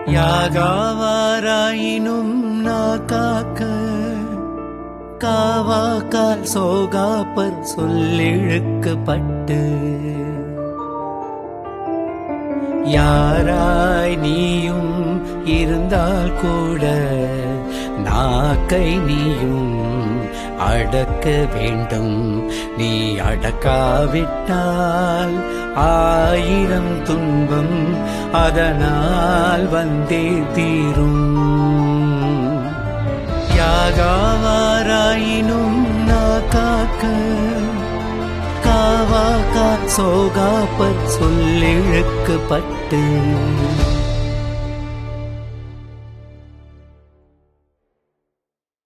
யாகாவாராயினும் நான் காக்க காவாக்கால் சோகாப்பர் சொல்லிழுக்கப்பட்டு யாராய் நீயும் இருந்தால் கூட நாக்கை நீயும் அடக்க வேண்டும் நீ அடக்காவிட்டால் ஆயிரம் துன்பம் அதனால் வந்தே தீரும் யாகாவாராயினும் நான் காக்க காவாக்கால் சோகாப்பர் சொல்லிழுக்கப்பட்டு